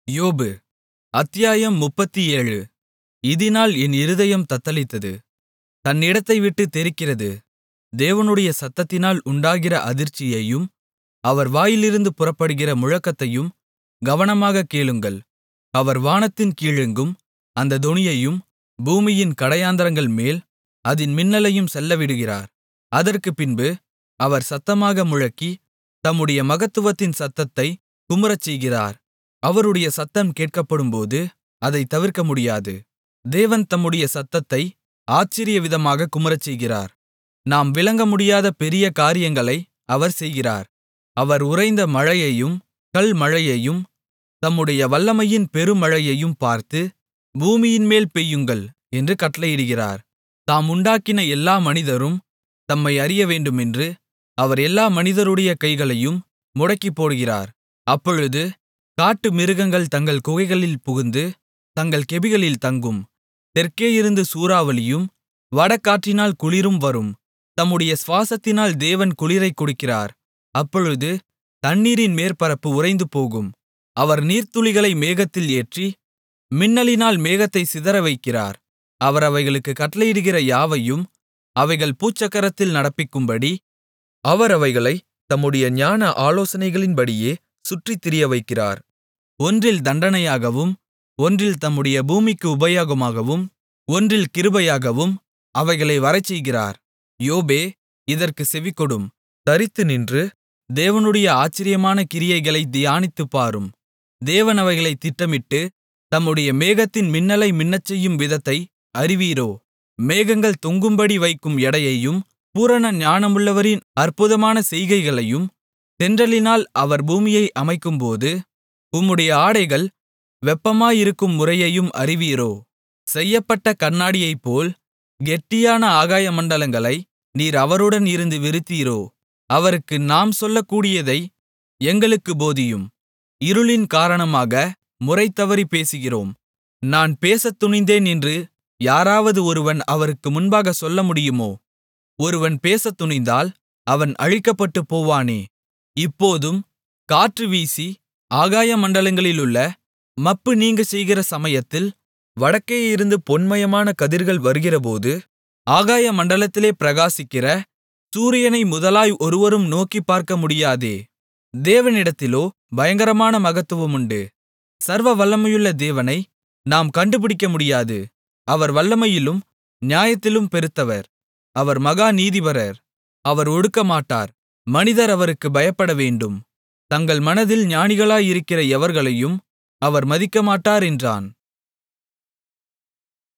யோபு அத்தியாயம் முப்பத்தேழு இதினால் என் இருதயம் தத்தளித்தது தன்னிடத்தை விட்டுத் தெறிக்கிறது தேவனுடைய சத்தத்தினால் உண்டாகிற அதிர்ச்சியையும் அவர் வாயிலிருந்து புறப்படுகிற முழக்கத்தையும் கவனமாகக் கேளுங்கள் அவர் வானத்தின் கீழெங்கும் அந்தத் தொனியையும் பூமியின் கடையாந்தரங்கள்மேல் அதின் மின்னலையும் செல்லவிடுகிறார் அதற்குப்பின்பு அவர் சத்தமாக முழக்கி தம்முடைய மகத்துவத்தின் சத்தத்தைக் குமுறச்செய்கிறார் அவருடைய சத்தம் கேட்கப்படும்போது அதைத் தவிர்க்கமுடியாது தேவன் தம்முடைய சத்தத்தை ஆச்சரியவிதமாகக் குமுறச்செய்கிறார் நாம் விளங்கமுடியாத பெரிய காரியங்களை அவர் செய்கிறார் அவர் உறைந்த மழையையும் கல்மழையையும் தம்முடைய வல்லமையின் பெருமழையையும் பார்த்து பூமியின்மேல் பெய்யுங்கள் என்று கட்டளையிடுகிறார் தாம் உண்டாக்கின எல்லா மனிதரும் தம்மை அறியவேண்டுமென்று அவர் எல்லா மனிதருடைய கைகளையும் முடக்கிப்போடுகிறார் அப்பொழுது காட்டுமிருகங்கள் தங்கள் குகைகளில் புகுந்து தங்கள் கெபிகளில் தங்கும் தெற்கேயிருந்து சூறாவளியும் வடகாற்றினால் குளிரும் வரும் தம்முடைய சுவாசத்தினால் தேவன் குளிரைக் கொடுக்கிறார் அப்பொழுது தண்ணீரின் மேற்பரப்பு உறைந்துபோகும் அவர் நீர்த்துளிகளை மேகத்தில் ஏற்றி மின்னலினால் மேகத்தைச் சிதறவைக்கிறார் அவர் அவைகளுக்குக் கட்டளையிடுகிற யாவையும் அவைகள் பூச்சக்கரத்தில் நடப்பிக்கும்படி அவர் அவைகளைத் தம்முடைய ஞான ஆலோசனைகளின்படியே சுற்றித் திரியவைக்கிறார் ஒன்றில் தண்டனையாகவும் ஒன்றில் தம்முடைய பூமிக்கு உபயோகமாகவும் ஒன்றில் கிருபையாகவும் அவைகளை வரச்செய்கிறார் யோபே இதற்குச் செவிகொடும் தரித்து நின்று தேவனுடைய ஆச்சரியமான கிரியைகளைத் தியானித்துப் பாரும் தேவன் அவைகளைத் திட்டமிட்டு தம்முடைய மேகத்தின் மின்னலை மின்னச்செய்யும் விதத்தை அறிவீரோ மேகங்கள் தொங்கும்படி வைக்கும் எடையையும் பூரண ஞானமுள்ளவரின் அற்புதமான செய்கைகளையும் தென்றலினால் அவர் பூமியை அமைக்கும்போது உம்முடைய ஆடைகள் வெப்பமாயிருக்கும் முறையையும் அறிவீரோ செய்யப்பட்ட கண்ணாடியைப்போல் கெட்டியான ஆகாயமண்டலங்களை நீர் அவருடன் இருந்து விரித்தீரோ அவருக்கு நாம் சொல்லக்கூடியதை எங்களுக்குப் போதியும் இருளின் காரணமாக முறை தவறிப் பேசுகிறோம் நான் பேசத் துணிந்தேன் என்று யாராவது ஒருவன் அவருக்கு முன்பாகச் சொல்லமுடியுமோ ஒருவன் பேசத் துணிந்தால் அவன் அழிக்கப்பட்டுப் போவானே இப்போதும் காற்று வீசி ஆகாயமண்டலங்களிலுள்ள மப்பு நீங்கச் செய்கிற சமயத்தில் வடக்கேயிருந்து பொன்மயமான கதிர்கள் வருகிறபோது ஆகாயமண்டலத்திலே பிரகாசிக்கிற சூரியனை முதலாய் ஒருவரும் நோக்கிப் பார்க்க முடியாதே தேவனிடத்திலோ பயங்கரமான மகத்துவமுண்டு சர்வ வல்லமையுள்ள தேவனை நாம் கண்டுபிடிக்க முடியாது அவர் வல்லமையிலும் நியாயத்திலும் பெருத்தவர் அவர் மகா நீதிபரர் அவர் ஒடுக்கமாட்டார் மனிதர் அவருக்கு பயப்படவேண்டும் தங்கள் மனதில் ஞானிகளாயிருக்கிற எவர்களையும் அவர் மதிக்கமாட்டார் என்றான்